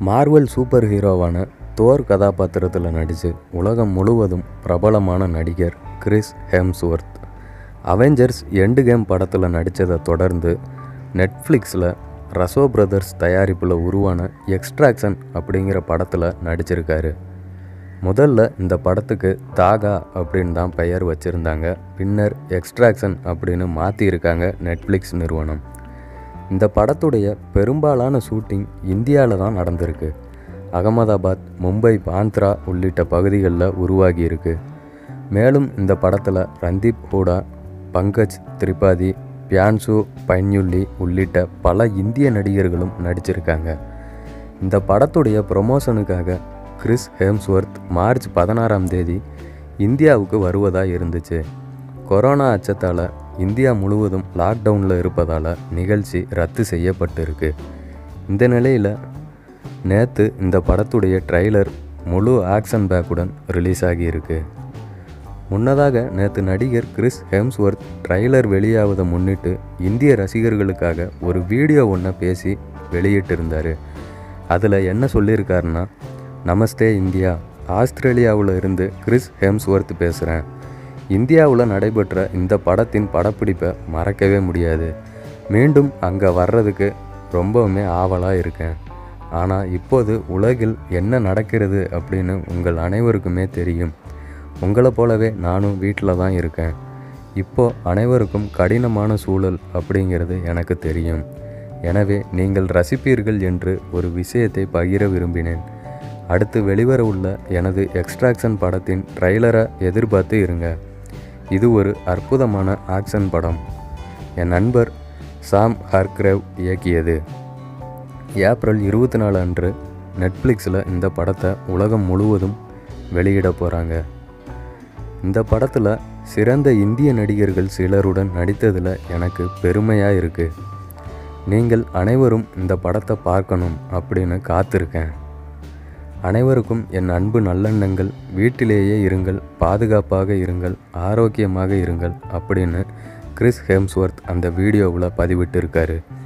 Marvel super ஹீரோவான Thor கதாபாத்திரத்தில் நடித்து உலகம் முழுவதும் பிரபலமான நடிகர் Chris Hemsworth Avengers Endgame படத்தில் நடித்ததை தொடர்ந்து நெட்ஃப்ளிக்ஸில் ரசோ பிரதர்ஸ் தயாரிப்பில் உருவான எக்ஸ்ட்ராக்ஷன் அப்படிங்கிற படத்தில் நடிச்சிருக்காரு முதல்ல இந்த படத்துக்கு தாகா அப்படின்னு தான் பெயர் வச்சுருந்தாங்க பின்னர் எக்ஸ்ட்ராக்ஷன் அப்படின்னு மாற்றியிருக்காங்க நெட்ஃப்ளிக்ஸ் நிறுவனம் இந்த படத்துடைய பெரும்பாலான ஷூட்டிங் இந்தியாவில் தான் நடந்திருக்கு அகமதாபாத் மும்பை பாந்த்ரா உள்ளிட்ட பகுதிகளில் உருவாகியிருக்கு மேலும் இந்த படத்தில் ரந்தீப் ஹூடா பங்கஜ் திரிபாதி பியான்சு பைன்யுல்லி உள்ளிட்ட பல இந்திய நடிகர்களும் நடிச்சிருக்காங்க இந்த படத்துடைய ப்ரொமோஷனுக்காக கிறிஸ் ஹேம்ஸ்வொர்த் மார்ச் பதினாறாம் தேதி இந்தியாவுக்கு வருவதாக இருந்துச்சு கொரோனா அச்சத்தால் இந்தியா முழுவதும் லாக்டவுனில் இருப்பதால் நிகழ்ச்சி ரத்து செய்யப்பட்டிருக்கு இந்த நிலையில் நேற்று இந்த படத்துடைய ட்ரைலர் முழு ஆக்ஷன் பேக்குடன் ரிலீஸ் ஆகியிருக்கு முன்னதாக நேற்று நடிகர் கிறிஸ் ஹெம்ஸ்வொர்த் ட்ரைலர் வெளியாவதை முன்னிட்டு இந்திய ரசிகர்களுக்காக ஒரு வீடியோ ஒன்றை பேசி வெளியிட்டிருந்தார் அதில் என்ன சொல்லியிருக்காருன்னா நமஸ்தே இந்தியா ஆஸ்திரேலியாவில் இருந்து கிறிஸ் ஹெம்ஸ்வொர்த் பேசுகிறேன் இந்தியாவில் நடைபெற்ற இந்த படத்தின் படப்பிடிப்பை மறக்கவே முடியாது மீண்டும் அங்கே வர்றதுக்கு ரொம்பவுமே ஆவலாக இருக்கேன் ஆனால் இப்போது உலகில் என்ன நடக்கிறது அப்படின்னு உங்கள் அனைவருக்குமே தெரியும் உங்களை போலவே நானும் வீட்டில் தான் இருக்கேன் இப்போ அனைவருக்கும் கடினமான சூழல் அப்படிங்கிறது எனக்கு தெரியும் எனவே நீங்கள் ரசிப்பீர்கள் என்று ஒரு விஷயத்தை பகிர விரும்பினேன் அடுத்து வெளிவர உள்ள எனது எக்ஸ்ட்ராக்ஷன் படத்தின் ட்ரைலரை எதிர்பார்த்து இருங்க இது ஒரு அற்புதமான ஆக்ஷன் படம் என் நண்பர் சாம் ஹர்க்ரேவ் இயக்கியது ஏப்ரல் இருபத்தி நாலு அன்று நெட்ஃப்ளிக்ஸில் இந்த படத்தை உலகம் முழுவதும் வெளியிட போகிறாங்க இந்த படத்தில் சிறந்த இந்திய நடிகர்கள் சிலருடன் நடித்ததில் எனக்கு பெருமையாக இருக்குது நீங்கள் அனைவரும் இந்த படத்தை பார்க்கணும் அப்படின்னு காத்திருக்கேன் அனைவருக்கும் என் அன்பு நல்லெண்ணங்கள் வீட்டிலேயே இருங்கள் பாதுகாப்பாக இருங்கள் ஆரோக்கியமாக இருங்கள் அப்படின்னு கிறிஸ் ஹெம்ஸ்வொர்த் அந்த வீடியோவில் பதிவிட்டிருக்காரு